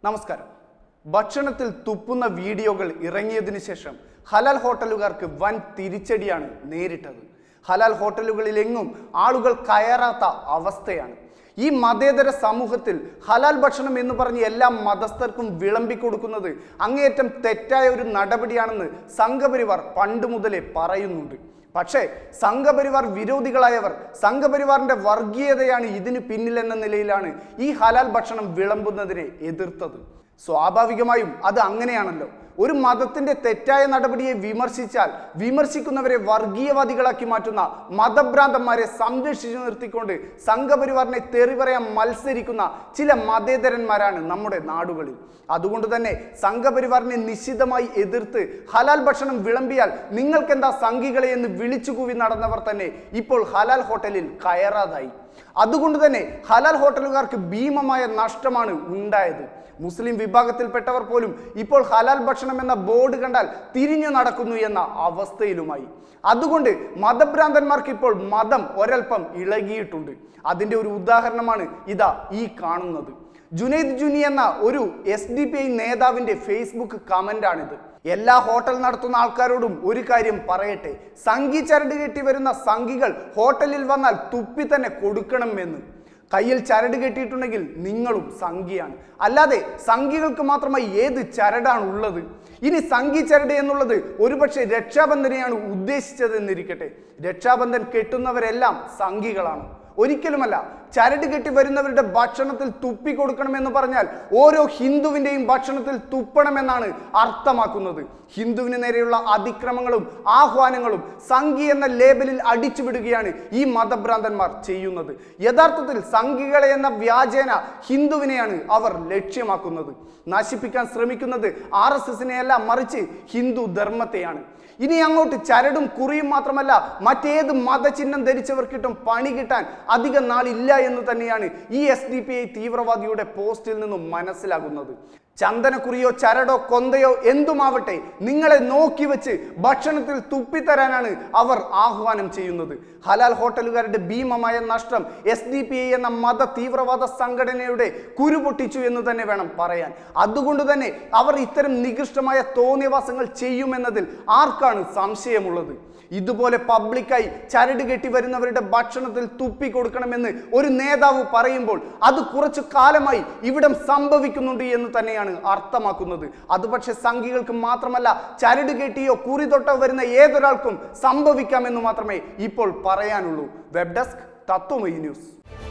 നമസ്കാരം ഭക്ഷണത്തിൽ തുപ്പുന്ന വീഡിയോകൾ ഇറങ്ങിയതിനു ശേഷം ഹലാൽ ഹോട്ടലുകാർക്ക് വൻ തിരിച്ചടിയാണ് നേരിട്ടത് ഹലാൽ ഹോട്ടലുകളിലെങ്ങും ആളുകൾ കയറാത്ത അവസ്ഥയാണ് ഈ മതേതര സമൂഹത്തിൽ ഹലാൽ ഭക്ഷണം എന്ന് പറഞ്ഞ് എല്ലാ മതസ്ഥർക്കും വിളമ്പിക്കൊടുക്കുന്നത് അങ്ങേയറ്റം തെറ്റായ ഒരു നടപടിയാണെന്ന് സംഘപരിവാർ പണ്ട് മുതലേ പറയുന്നുണ്ട് പക്ഷേ സംഘപരിവാർ വിരോധികളായവർ സംഘപരിവാറിന്റെ വർഗീയതയാണ് ഇതിന് പിന്നിലെന്ന നിലയിലാണ് ഈ ഹലാൽ ഭക്ഷണം വിളമ്പുന്നതിനെ എതിർത്തത് സ്വാഭാവികമായും അത് അങ്ങനെയാണല്ലോ ഒരു മതത്തിന്റെ തെറ്റായ നടപടിയെ വിമർശിച്ചാൽ വിമർശിക്കുന്നവരെ വർഗീയവാദികളാക്കി മാറ്റുന്ന മതഭ്രാന്തന്മാരെ സംരക്ഷിച്ചു നിർത്തിക്കൊണ്ട് സംഘപരിവാറിനെ തെറി പറയാൻ മത്സരിക്കുന്ന ചില മതേതരന്മാരാണ് നമ്മുടെ നാടുകളിൽ അതുകൊണ്ട് തന്നെ സംഘപരിവാറിനെ നിശ്ചിതമായി എതിർത്ത് ഹലാൽ ഭക്ഷണം വിളമ്പിയാൽ നിങ്ങൾക്കെന്താ സംഘികളെ എന്ന് വിളിച്ചുകൂവി നടന്നവർ തന്നെ ഇപ്പോൾ ഹലാൽ ഹോട്ടലിൽ കയറാതായി അതുകൊണ്ട് തന്നെ ഹലാൽ ഹോട്ടലുകാർക്ക് ഭീമമായ നഷ്ടമാണ് ഉണ്ടായത് മുസ്ലിം വിഭാഗത്തിൽപ്പെട്ടവർ പോലും ഇപ്പോൾ ഹലാൽ ഭക്ഷണം എന്ന ബോർഡ് കണ്ടാൽ തിരിഞ്ഞു നടക്കുന്നു എന്ന അവസ്ഥയിലുമായി അതുകൊണ്ട് മതഭ്രാന്തന്മാർക്ക് ഇപ്പോൾ മതം ഒരൽപ്പം ഇളകിയിട്ടുണ്ട് അതിന്റെ ഒരു ഉദാഹരണമാണ് ഇതാ ഈ കാണുന്നത് ജുനൈദ് ജുനി എന്ന ഒരു എസ് ഡി പി ഐ നേതാവിന്റെ ഫേസ്ബുക്ക് കമന്റ് ആണിത് എല്ലാ ഹോട്ടൽ നടത്തുന്ന ആൾക്കാരോടും ഒരു കാര്യം പറയട്ടെ സംഘി ചരട് കെട്ടി വരുന്ന സംഘികൾ ഹോട്ടലിൽ വന്നാൽ തുപ്പി തന്നെ കൊടുക്കണം എന്ന് കയ്യിൽ ചരട് കെട്ടിയിട്ടുണ്ടെങ്കിൽ നിങ്ങളും സംഘിയാണ് അല്ലാതെ സംഘികൾക്ക് മാത്രമായി ഏത് ചരടാണ് ഉള്ളത് ഇനി സംഘി ചരട് എന്നുള്ളത് ഒരുപക്ഷെ രക്ഷാബന്ധനെയാണ് ഉദ്ദേശിച്ചതെന്നിരിക്കട്ടെ രക്ഷാബന്ധൻ കെട്ടുന്നവരെല്ലാം സംഘികളാണ് ഒരിക്കലുമല്ല ചരട് കെട്ടി വരുന്നവരുടെ ഭക്ഷണത്തിൽ തുപ്പി കൊടുക്കണമെന്ന് പറഞ്ഞാൽ ഓരോ ഹിന്ദുവിന്റെയും ഭക്ഷണത്തിൽ തുപ്പണമെന്നാണ് അർത്ഥമാക്കുന്നത് ഹിന്ദുവിന് നേരെയുള്ള അതിക്രമങ്ങളും ആഹ്വാനങ്ങളും സംഘി എന്ന ലേബലിൽ അടിച്ചുവിടുകയാണ് ഈ മതഭ്രാന്തന്മാർ ചെയ്യുന്നത് യഥാർത്ഥത്തിൽ സംഘികളെ എന്ന വ്യാജേന ഹിന്ദുവിനെയാണ് അവർ ലക്ഷ്യമാക്കുന്നത് നശിപ്പിക്കാൻ ശ്രമിക്കുന്നത് ആർ എസ് എസിനെയല്ല മറിച്ച് ഹിന്ദു ധർമ്മത്തെയാണ് ഇനി അങ്ങോട്ട് ചരടും കുറിയും മാത്രമല്ല മറ്റേത് മതചിഹ്നം ധരിച്ചവർക്കിട്ടും പണി കിട്ടാൻ അധികം നാളില്ല എന്ന് തന്നെയാണ് ഈ എസ് ഡി പി ഐ തീവ്രവാദിയുടെ പോസ്റ്റിൽ നിന്നും മനസ്സിലാകുന്നത് ചന്ദനക്കുറിയോ ചരടോ കൊന്തയോ എന്തുമാവട്ടെ നിങ്ങളെ നോക്കി വെച്ച് ഭക്ഷണത്തിൽ തുപ്പിത്തരാനാണ് അവർ ആഹ്വാനം ചെയ്യുന്നത് ഹലാൽ ഹോട്ടലുകാരുടെ ഭീമമായ നഷ്ടം എസ് ഡി പി ഐ എന്ന മത തീവ്രവാദ സംഘടനയുടെ കുരുപൊട്ടിച്ചു എന്ന് തന്നെ വേണം പറയാൻ അതുകൊണ്ട് തന്നെ അവർ ഇത്തരം നികൃഷ്ടമായ തോന്നിയവാസങ്ങൾ ചെയ്യുമെന്നതിൽ ആർക്കാണ് സംശയമുള്ളത് ഇതുപോലെ പബ്ലിക്കായി ചരട് കെട്ടി വരുന്നവരുടെ ഭക്ഷണത്തിൽ തുപ്പി കൊടുക്കണമെന്ന് ഒരു നേതാവ് പറയുമ്പോൾ അത് കുറച്ചു കാലമായി ഇവിടം സംഭവിക്കുന്നുണ്ട് എന്ന് തന്നെയാണ് അർത്ഥമാക്കുന്നത് അത് പക്ഷെ സംഘികൾക്ക് മാത്രമല്ല ചരട് കെട്ടിയോ കുറി തൊട്ടോ വരുന്ന ഏതൊരാൾക്കും സംഭവിക്കാമെന്ന് മാത്രമേ ഇപ്പോൾ പറയാനുള്ളൂ വെബ് ഡെസ്ക് തത്വമയി ന്യൂസ്